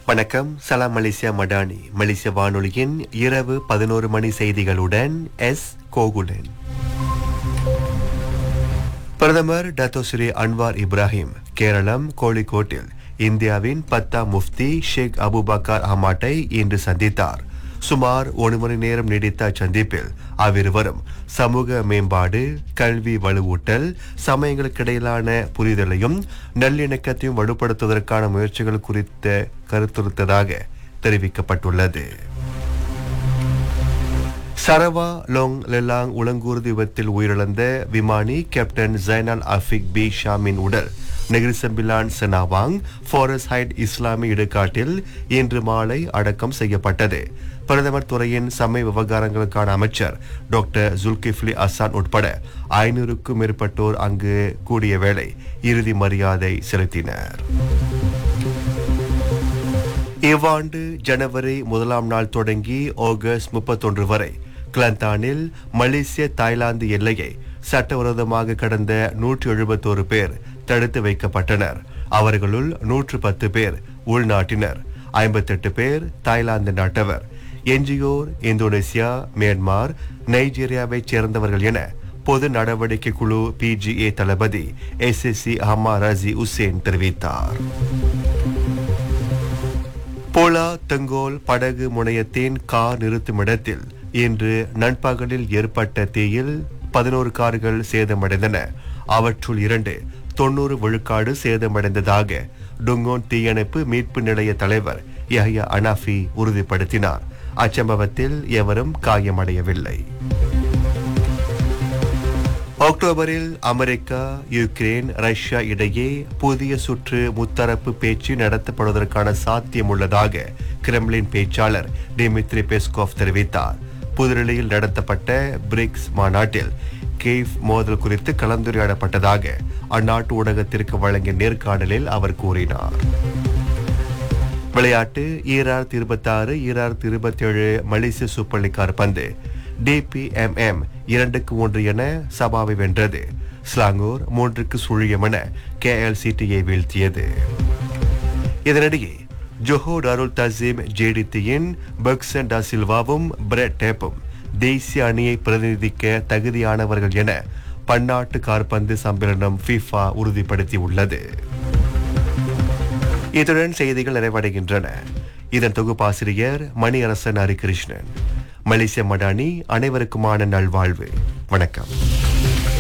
வணக்கம் சலாம் மலேசியா மடானி மலேசிய வானொலியின் இரவு பதினோரு மணி செய்திகளுடன் எஸ் கோகுலன் பிரதமர் டத்தோஸ்ரீ அன்வார் இப்ராஹிம் கேரளம் கோழிக்கோட்டில் இந்தியாவின் பத்தாம் முஃப்தி ஷேக் அபுபக்கர் அஹ்மாட்டை இன்று சந்தித்தார் சுமார் ஒரு மணி நேரம் நீடித்த அச்சந்திப்பில் அவ்விருவரும் சமூக மேம்பாடு கல்வி வலுவூட்டல் சமயங்களுக்கிடையிலான புரிதலையும் நல்லிணக்கத்தையும் வலுப்படுத்துவதற்கான முயற்சிகள் குறித்த கருத்துரைத்ததாக தெரிவிக்கப்பட்டுள்ளது சரவா லோங் லெலாங் உலங்கூர்தி விபத்தில் உயிரிழந்த விமானி கேப்டன் ஜைனல் அஃபிக் பி ஷாமின் உடல் நெகிரிசம்பிலான் செனாவாங் ஃபாரஸ்ட் ஹைட் இஸ்லாமிய இடுகாட்டில் இன்று மாலை அடக்கம் செய்யப்பட்டது பிரதமர் துறையின் சமய விவகாரங்களுக்கான அமைச்சர் டாக்டர் ஜுல்கிஃப்லி அசான் உட்பட ஐநூறுக்கும் மேற்பட்டோர் அங்கு கூடிய வேளை இறுதி மரியாதை செலுத்தினர் இவ்வாண்டு ஜனவரி முதலாம் நாள் தொடங்கி ஆகஸ்ட் முப்பத்தொன்று வரை கிளந்தானில் மலேசிய தாய்லாந்து எல்லையை சட்டவிரோதமாக கடந்த நூற்று எழுபத்தோரு பேர் தடுத்து வைக்கப்பட்டனர் அவர்களுள் நூற்று பத்து பேர் உள்நாட்டினர் ஐம்பத்தெட்டு பேர் தாய்லாந்து நாட்டவர் என்ஜிஓர் இந்தோனேசியா மியான்மார் நைஜீரியாவைச் சேர்ந்தவர்கள் என பொது நடவடிக்கை குழு பிஜிஏ தளபதி எஸ் எஸ் சி ஹமா ரசி உசேன் தெரிவித்தார் போலா தெங்கோல் படகு முனையத்தின் கார் நிறுத்துமிடத்தில் இன்று நண்பகலில் ஏற்பட்ட தீயில் பதினோரு கார்கள் சேதமடைந்தன அவற்றுள் இரண்டு தொண்ணூறு விழுக்காடு சேதமடைந்ததாக டுங்கோன் தீயணைப்பு மீட்பு நிலைய தலைவர் யஹ்யா அனாஃபி உறுதிப்படுத்தினார் அச்சம்பவத்தில் எவரும் காயமடையவில்லை அக்டோபரில் அமெரிக்கா யுக்ரைன் ரஷ்யா இடையே புதிய சுற்று முத்தரப்பு பேச்சு நடத்தப்படுவதற்கான சாத்தியம் உள்ளதாக கிரெம்லின் பேச்சாளர் டிமித்ரி பெஸ்கோவ் தெரிவித்தார் புதுடெல்லியில் நடத்தப்பட்ட பிரிக்ஸ் மாநாட்டில் கேவ் மோதல் குறித்து கலந்துரையாடப்பட்டதாக அந்நாட்டு ஊடகத்திற்கு வழங்கிய நேர்காணலில் அவர் கூறினார் விளையாட்டு ஈராயிரத்தி இருபத்தி ஆறு ஈராயிரத்தி இருபத்தி ஏழு மலேசிய சூப்பர் லீக் கால்பந்து டிபிஎம்எம் இரண்டுக்கு ஒன்று என சபாவை வென்றது ஸ்லாங்கூர் மூன்றுக்கு சுழியம் என கேஎல்சிடியை வீழ்த்தியது இதனிடையே ஜொஹோ டாருல் தசீம் ஜேடித்தியின் பக்சன் டா சில்வாவும் பிரெட் டேப்பும் தேசிய அணியை பிரதிநிதிக்க தகுதியானவர்கள் என பன்னாட்டு காற்பந்து சம்மேளனம் ஃபிஃபா உறுதிப்படுத்தியுள்ளது இத்துடன் செய்திகள் நிறைவடைகின்றன இதன் தொகுப்பாசிரியர் மணியரசன் ஹரிகிருஷ்ணன் மலேசிய மடானி அனைவருக்குமான நல்வாழ்வு வணக்கம்